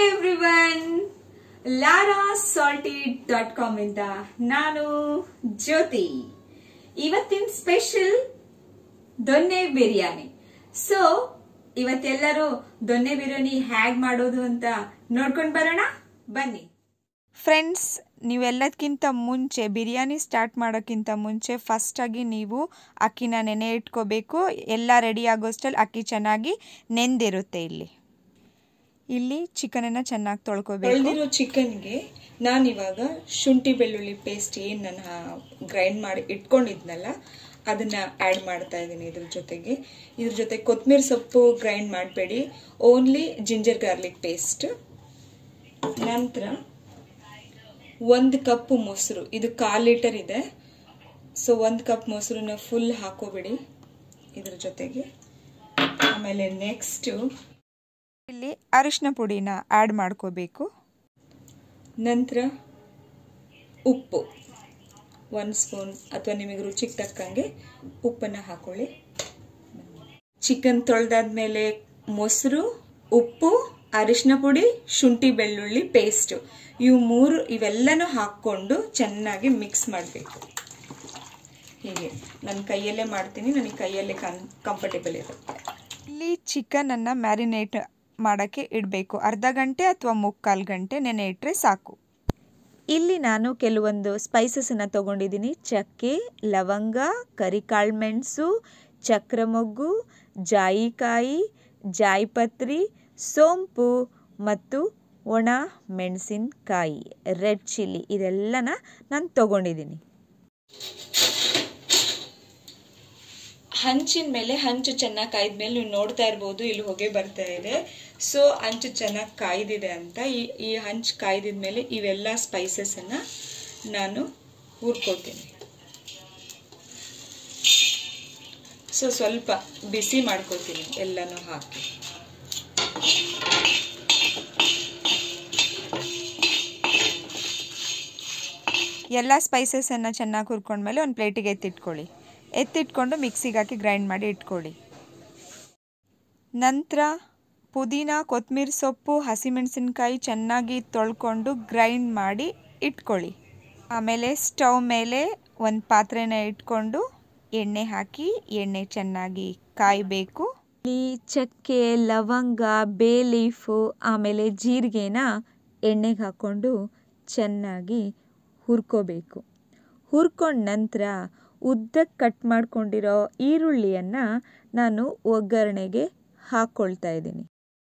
everyone Lara salty dot com ಇಂದ ನಾನು ಜ್ಯೋತಿ ಇವತ್ತಿನ ಸ್ಪೆಷಲ್ ದೊನ್ನೆ ಬಿರಿಯಾನಿ ಸೊ ಇವತ್ತೆಲ್ಲರೂ ದೊನ್ನೆ ಬಿರಿಯಾನಿ ಹ್ಯಾಗ್ ಮಾಡೋದು ಅಂತ ನೋಡ್ಕೊಂಡು ಬರೋಣ ಬನ್ನಿ ಫ್ರೆಂಡ್ಸ್ ನೀವೆಲ್ಲದಕ್ಕಿಂತ ಮುಂಚೆ ಬಿರಿಯಾನಿ ಸ್ಟಾರ್ಟ್ ಮಾಡೋಕ್ಕಿಂತ ಮುಂಚೆ ಫಸ್ಟಾಗಿ ನೀವು ಅಕ್ಕಿನ ನೆನೆ ಇಟ್ಕೋಬೇಕು ಎಲ್ಲ ರೆಡಿ ಆಗೋಷ್ಟರಲ್ಲಿ ಅಕ್ಕಿ ಚೆನ್ನಾಗಿ ನೆಂದಿರುತ್ತೆ ಇಲ್ಲಿ ಇಲ್ಲಿ ಚಿಕನನ್ನು ಚೆನ್ನಾಗಿ ತೊಳ್ಕೊಬೇಕು ತೊಳೆದಿರೋ ಚಿಕನ್ಗೆ ನಾನಿವಾಗ ಶುಂಠಿ ಬೆಳ್ಳುಳ್ಳಿ ಪೇಸ್ಟ್ ಏನು ನಾನು ಗ್ರೈಂಡ್ ಮಾಡಿ ಇಟ್ಕೊಂಡಿದ್ನಲ್ಲ ಅದನ್ನ ಆ್ಯಡ್ ಮಾಡ್ತಾ ಇದ್ದೀನಿ ಇದ್ರ ಜೊತೆಗೆ ಇದ್ರ ಜೊತೆ ಕೊತ್ತಂಬರಿ ಸೊಪ್ಪು ಗ್ರೈಂಡ್ ಮಾಡಬೇಡಿ ಓನ್ಲಿ ಜಿಂಜರ್ ಗಾರ್ಲಿಕ್ ಪೇಸ್ಟ್ ನಂತರ ಒಂದು ಕಪ್ಪು ಮೊಸರು ಇದು ಕಾಲು ಲೀಟರ್ ಇದೆ ಸೊ ಒಂದು ಕಪ್ ಮೊಸರನ್ನ ಫುಲ್ ಹಾಕೋಬಿಡಿ ಇದ್ರ ಜೊತೆಗೆ ಆಮೇಲೆ ನೆಕ್ಸ್ಟು ಇಲ್ಲಿ ಅರಿಶಿನ ಪುಡಿನ ಆ್ಯಡ್ ಮಾಡ್ಕೋಬೇಕು ನಂತರ ಉಪ್ಪು ಒಂದು ಸ್ಪೂನ್ ಅಥವಾ ನಿಮಗೆ ರುಚಿಗೆ ತಕ್ಕಂಗೆ ಉಪ್ಪನ್ನು ಹಾಕೊಳ್ಳಿ ಚಿಕನ್ ತೊಳೆದಾದ್ಮೇಲೆ ಮೊಸರು ಉಪ್ಪು ಅರಿಶಿನ ಪುಡಿ ಶುಂಠಿ ಬೆಳ್ಳುಳ್ಳಿ ಪೇಸ್ಟು ಇವು ಮೂರು ಇವೆಲ್ಲನೂ ಹಾಕ್ಕೊಂಡು ಚೆನ್ನಾಗಿ ಮಿಕ್ಸ್ ಮಾಡಬೇಕು ಹೀಗೆ ನನ್ನ ಕೈಯಲ್ಲೇ ಮಾಡ್ತೀನಿ ನನಗೆ ಕೈಯಲ್ಲೇ ಕನ್ ಕಂಫರ್ಟೇಬಲ್ ಇರುತ್ತೆ ಇಲ್ಲಿ ಚಿಕನನ್ನು ಮ್ಯಾರಿನೇಟ್ ಮಾಡೋಕ್ಕೆ ಇಡಬೇಕು ಅರ್ಧ ಗಂಟೆ ಅಥವಾ ಮುಕ್ಕಾಲು ಗಂಟೆ ನೆನೆ ಇಟ್ಟರೆ ಸಾಕು ಇಲ್ಲಿ ನಾನು ಕೆಲವೊಂದು ಸ್ಪೈಸಸನ್ನು ತೊಗೊಂಡಿದ್ದೀನಿ ಚಕ್ಕೆ ಲವಂಗ ಕರಿಕಾಳು ಮೆಣಸು ಚಕ್ರಮೊಗ್ಗು ಜಾಯಿಕಾಯಿ ಜಾಯಿಪತ್ರಿ ಸೋಂಪು ಮತ್ತು ಒಣ ಮೆಣಸಿನಕಾಯಿ ರೆಡ್ ಚಿಲ್ಲಿ ಇದೆಲ್ಲನ ನಾನು ತೊಗೊಂಡಿದ್ದೀನಿ ಹಂಚಿನ ಮೇಲೆ ಹಂಚು ಚೆನ್ನಾಗಿ ಕಾಯ್ದ್ಮೇಲೆ ನೀವು ನೋಡ್ತಾ ಇರ್ಬೋದು ಇಲ್ಲಿ ಹೊಗೆ ಬರ್ತಾ ಇದೆ ಸೊ ಹಂಚು ಚೆನ್ನಾಗಿ ಕಾಯ್ದಿದೆ ಅಂತ ಈ ಈ ಹಂಚು ಕಾಯ್ದಿದ್ಮೇಲೆ ಇವೆಲ್ಲ ಸ್ಪೈಸಸನ್ನು ನಾನು ಹುರ್ಕೋತೀನಿ ಸೊ ಸ್ವಲ್ಪ ಬಿಸಿ ಮಾಡ್ಕೋತೀನಿ ಎಲ್ಲನೂ ಹಾಕಿ ಎಲ್ಲ ಸ್ಪೈಸಸನ್ನು ಚೆನ್ನಾಗಿ ಹುರ್ಕೊಂಡ್ಮೇಲೆ ಒಂದು ಪ್ಲೇಟಿಗೆ ಎತ್ತಿಟ್ಕೊಳ್ಳಿ ಎತ್ತಿಟ್ಕೊಂಡು ಮಿಕ್ಸಿಗೆ ಹಾಕಿ ಗ್ರೈಂಡ್ ಮಾಡಿ ಇಟ್ಕೊಳ್ಳಿ ನಂತರ ಪುದೀನ ಕೊತ್ತಂಬರಿ ಸೊಪ್ಪು ಹಸಿಮೆಣಸಿನ್ಕಾಯಿ ಚೆನ್ನಾಗಿ ತೊಳ್ಕೊಂಡು ಗ್ರೈಂಡ್ ಮಾಡಿ ಇಟ್ಕೊಳ್ಳಿ ಆಮೇಲೆ ಸ್ಟವ್ ಮೇಲೆ ಒಂದು ಪಾತ್ರೆನ ಇಟ್ಕೊಂಡು ಎಣ್ಣೆ ಹಾಕಿ ಎಣ್ಣೆ ಚೆನ್ನಾಗಿ ಕಾಯಬೇಕು ಈ ಚಕ್ಕೆ ಲವಂಗ ಬೇ ಲೀಫು ಆಮೇಲೆ ಜೀರಿಗೆನ ಎಣ್ಣೆಗೆ ಹಾಕ್ಕೊಂಡು ಚೆನ್ನಾಗಿ ಹುರ್ಕೋಬೇಕು ಹುರ್ಕೊಂಡ ನಂತರ ಉದ್ದಕ್ಕೆ ಕಟ್ ಮಾಡ್ಕೊಂಡಿರೋ ಈರುಳ್ಳಿಯನ್ನು ನಾನು ಒಗ್ಗರಣೆಗೆ ಹಾಕ್ಕೊಳ್ತಾ ಇದ್ದೀನಿ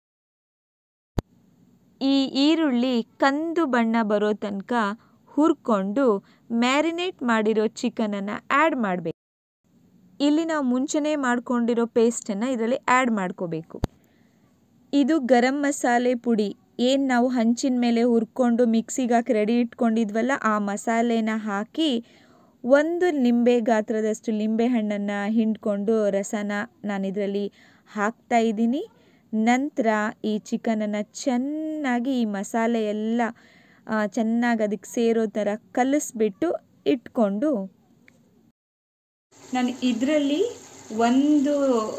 ಈ ಈರುಳ್ಳಿ ಕಂದು ಬಣ್ಣ ಬರೋ ತನಕ ಹುರ್ಕೊಂಡು ಮ್ಯಾರಿನೇಟ್ ಮಾಡಿರೋ ಚಿಕನನ್ನು ಆ್ಯಡ್ ಮಾಡಬೇಕು ಇಲ್ಲಿ ನಾವು ಮುಂಚೆನೇ ಮಾಡ್ಕೊಂಡಿರೋ ಪೇಸ್ಟನ್ನು ಇದರಲ್ಲಿ ಆ್ಯಡ್ ಮಾಡ್ಕೋಬೇಕು ಇದು ಗರಂ ಮಸಾಲೆ ಪುಡಿ ಏನು ನಾವು ಹಂಚಿನ ಮೇಲೆ ಹುರ್ಕೊಂಡು ಮಿಕ್ಸಿಗೆ ಹಾಕಿ ರೆಡಿ ಇಟ್ಕೊಂಡಿದ್ವಲ್ಲ ಆ ಮಸಾಲೆನ ಹಾಕಿ ಒಂದು ನಿಂಬೆ ಗಾತ್ರದಷ್ಟು ಲಿಂಬೆ ಹಣ್ಣನ್ನು ಹಿಂಡ್ಕೊಂಡು ರಸನ ನಾನು ಇದರಲ್ಲಿ ಹಾಕ್ತಾ ಇದ್ದೀನಿ ನಂತರ ಈ ಚಿಕನನ್ನು ಚೆನ್ನಾಗಿ ಈ ಮಸಾಲೆ ಎಲ್ಲ ಚೆನ್ನಾಗಿ ಅದಕ್ಕೆ ಸೇರೋ ಥರ ಕಲಿಸ್ಬಿಟ್ಟು ಇಟ್ಕೊಂಡು ನಾನು ಇದರಲ್ಲಿ ಒಂದು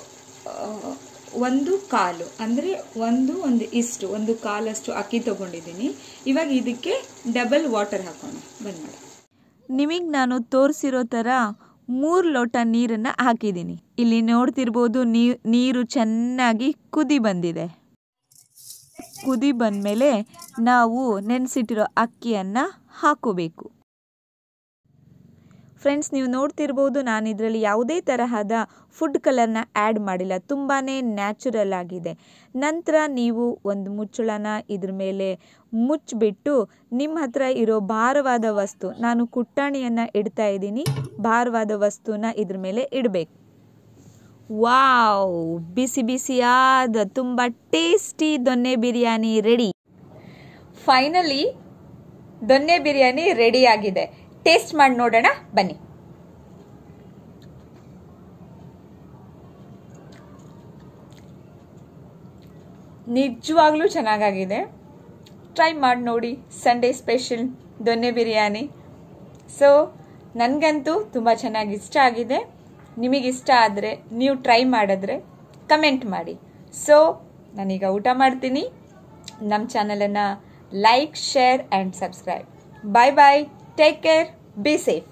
ಒಂದು ಕಾಲು ಅಂದರೆ ಒಂದು ಒಂದು ಇಷ್ಟು ಒಂದು ಕಾಲಷ್ಟು ಅಕ್ಕಿ ತೊಗೊಂಡಿದ್ದೀನಿ ಇವಾಗ ಇದಕ್ಕೆ ಡಬಲ್ ವಾಟರ್ ಹಾಕೋಣ ಬಂದ್ ಮಾಡಿ ನಿಮಗೆ ನಾನು ತೋರಿಸಿರೋ ಥರ ಮೂರು ಲೋಟ ನೀರನ್ನು ಹಾಕಿದ್ದೀನಿ ಇಲ್ಲಿ ನೋಡ್ತಿರ್ಬೋದು ನೀರು ಚೆನ್ನಾಗಿ ಕುದಿ ಬಂದಿದೆ ಕುದಿ ಬಂದಮೇಲೆ ನಾವು ನೆನೆಸಿಟ್ಟಿರೋ ಅಕ್ಕಿಯನ್ನು ಹಾಕೋಬೇಕು ಫ್ರೆಂಡ್ಸ್ ನೀವು ನೋಡ್ತಿರ್ಬೋದು ನಾನು ಇದರಲ್ಲಿ ಯಾವುದೇ ತರಹದ ಫುಡ್ ಕಲರ್ನ ಆ್ಯಡ್ ಮಾಡಿಲ್ಲ ತುಂಬಾ ನ್ಯಾಚುರಲ್ ಆಗಿದೆ ನಂತರ ನೀವು ಒಂದು ಮುಚ್ಚಳನ ಇದ್ರ ಮೇಲೆ ಮುಚ್ಚಿಬಿಟ್ಟು ನಿಮ್ಮ ಹತ್ರ ಇರೋ ಭಾರವಾದ ವಸ್ತು ನಾನು ಕುಟ್ಟಾಣಿಯನ್ನು ಇಡ್ತಾ ಇದ್ದೀನಿ ಭಾರವಾದ ವಸ್ತುನ ಇದ್ರ ಮೇಲೆ ಇಡಬೇಕು ವಾವ್ ಬಿಸಿ ಬಿಸಿಯಾದ ತುಂಬ ಟೇಸ್ಟಿ ದೊನ್ನೆ ಬಿರಿಯಾನಿ ರೆಡಿ ಫೈನಲಿ ದೊನ್ನೆ ಬಿರಿಯಾನಿ ರೆಡಿ ಆಗಿದೆ ಟೇಸ್ಟ್ ಮಾಡಿ ನೋಡೋಣ ಬನ್ನಿ ನಿಜವಾಗ್ಲೂ ಚೆನ್ನಾಗಾಗಿದೆ ಟ್ರೈ ಮಾಡಿ ನೋಡಿ ಸಂಡೇ ಸ್ಪೆಷಲ್ ದೊನ್ನೆ ಬಿರಿಯಾನಿ ಸೊ ನನಗಂತೂ ತುಂಬ ಚೆನ್ನಾಗಿ ಇಷ್ಟ ಆಗಿದೆ ನಿಮಗೆ ಇಷ್ಟ ಆದರೆ ನೀವು ಟ್ರೈ ಮಾಡಿದ್ರೆ ಕಮೆಂಟ್ ಮಾಡಿ ಸೊ ನಾನೀಗ ಊಟ ಮಾಡ್ತೀನಿ ನಮ್ಮ ಚಾನಲನ್ನು like share and subscribe bye bye take care be safe